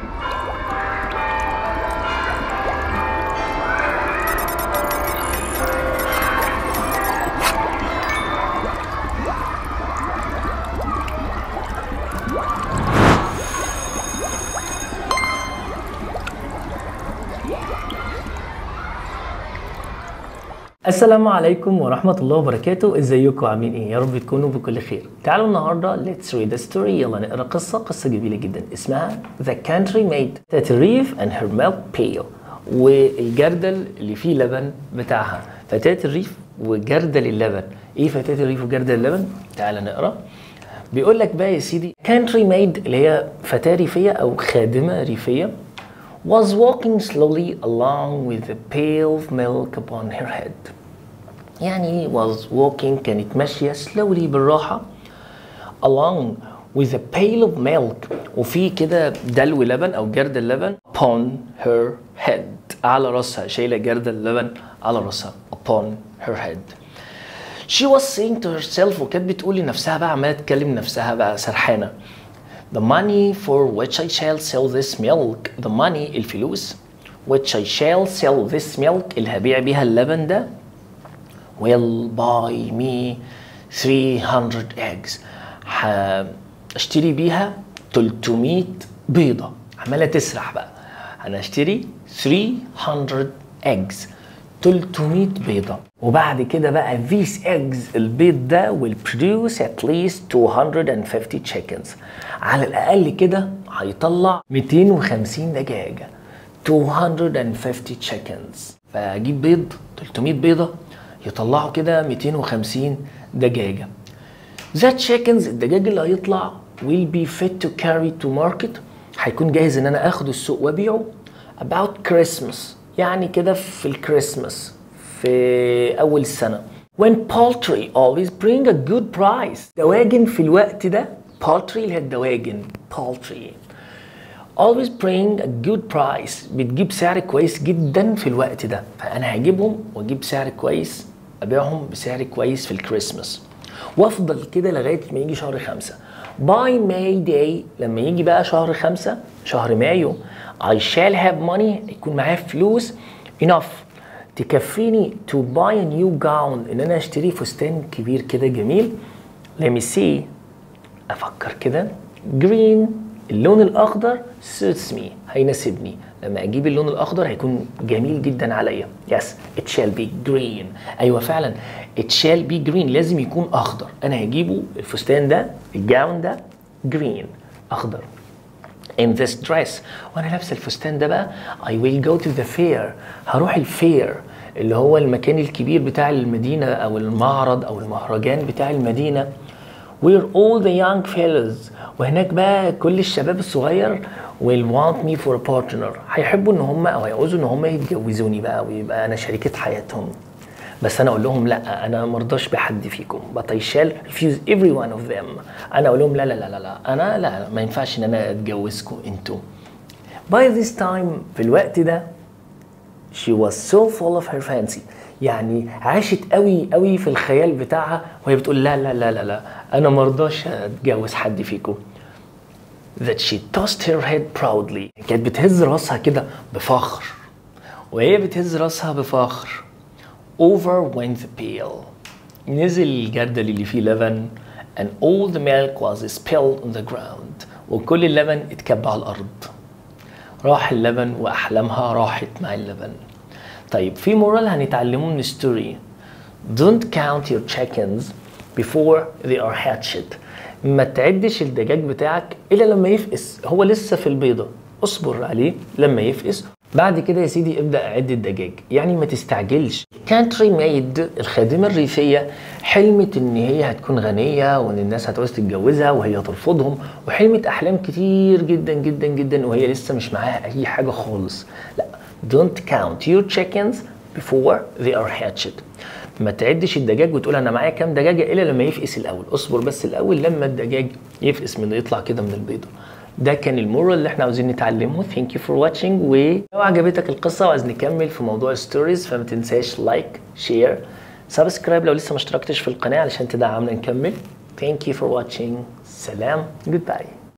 السلام عليكم ورحمة الله وبركاته ازيكم عاملين ايه يا رب تكونوا بكل خير تعالوا النهاردة let's read a story يلا نقرا قصة قصة جميلة جدا اسمها The Country Maid تتريف and her milk pail والجردل اللي فيه لبن بتاعها فتاة الريف وجردل اللبن ايه فتاة الريف وجردل اللبن تعال نقرا بيقول لك بقى يا سيدي country maid اللي هي فتاة ريفية او خادمة ريفية was walking slowly along with a pail of milk upon her head. يعني was walking كانت ماشية slowly بالراحة along with a pail of milk وفي كده دلو لبن أو جرد اللبن upon her head على راسها شايلة جرد اللبن على راسها upon her head. She was saying to herself وكانت بتقول لنفسها بقى عمالة تكلم نفسها بقى سرحانة The money for which I shall sell this milk the money الفلوس which I shall sell this milk اللي هبيع بيها اللبن ده will buy me 300 eggs هشتري بيها 300 بيضة عمالة تسرح بقى أنا هشتري 300 eggs 300 بيضة وبعد كده بقى these eggs البيض ده will produce at least 250 chickens على الأقل كده هيطلع 250 دجاجة 250 chickens فأجيب بيض 300 بيضة يطلعوا كده 250 دجاجة that chickens الدجاج اللي هيطلع will be fit to carry to market هيكون جاهز ان انا اخده السوق وابيعه about Christmas يعني كده في الكريسماس في اول السنه when poultry always bring a good price دواجن في الوقت ده poultry اللي هي الدواجن poultry always bring a good price بتجيب سعر كويس جدا في الوقت ده فانا هجيبهم واجيب سعر كويس ابيعهم بسعر كويس في الكريسماس وافضل كده لغايه ما يجي شهر خمسة باي ماي داي لما يجي بقى شهر خمسة شهر مايو I shall have money يكون معايا فلوس enough تكفيني to buy a new gown ان انا اشتري فستان كبير كده جميل let me see افكر كده green اللون الاخضر suits me هيناسبني لما اجيب اللون الاخضر هيكون جميل جدا عليا yes it shall be green ايوه فعلا it shall be green لازم يكون اخضر انا هجيبه الفستان ده الجاون ده green اخضر in this dress وانا لابسه الفستان ده بقى I will go to the fair هروح الفير اللي هو المكان الكبير بتاع المدينه او المعرض او المهرجان بتاع المدينه where all the young fellas وهناك بقى كل الشباب الصغير will want me for a partner هيحبوا ان هم او هيعوزوا ان هم يتجوزوني بقى ويبقى انا شريكة حياتهم بس انا اقول لهم لا انا مرضاش بحد فيكم but I shall refuse every one of them انا اقول لهم لا لا لا لا, لا. انا لا, لا ما ينفعش ان انا اتجوزكم انتوا by this time في الوقت ده she was so full of her fancy يعني عاشت قوي قوي في الخيال بتاعها وهي بتقول لا لا لا لا لا انا مرضاش اتجوز حد فيكم that she tossed her head proudly كانت بتهز راسها كده بفخر وهي بتهز راسها بفخر over went the pail نزل الجردل اللي فيه لبن and all the milk was spilled on the ground وكل اللبن اتكب على الأرض راح اللبن وأحلامها راحت مع اللبن طيب في مورال هنتعلمه من ستوري don't count your chickens before they are hatched ما تعدش الدجاج بتاعك الا لما يفقس هو لسه في البيضه اصبر عليه لما يفقس بعد كده يا سيدي ابدا عد الدجاج يعني ما تستعجلش كانتري ميد الخادمه الريفيه حلمت ان هي هتكون غنيه وان الناس هتعوز تتجوزها وهي ترفضهم وحلمت احلام كتير جدا جدا جدا وهي لسه مش معاها اي حاجه خالص لا don't count your chickens before they are hatched ما تعدش الدجاج وتقول انا معايا كام دجاجه الا لما يفقس الاول اصبر بس الاول لما الدجاج يفقس من يطلع كده من البيضه ده كان المورال اللي احنا عاوزين نتعلمه ثانك يو فور واتشنج ولو عجبتك القصه وعايز نكمل في موضوع الستوريز فما تنساش لايك شير سبسكرايب لو لسه ما اشتركتش في القناه علشان تدعمنا نكمل ثانك يو فور واتشنج سلام جود باي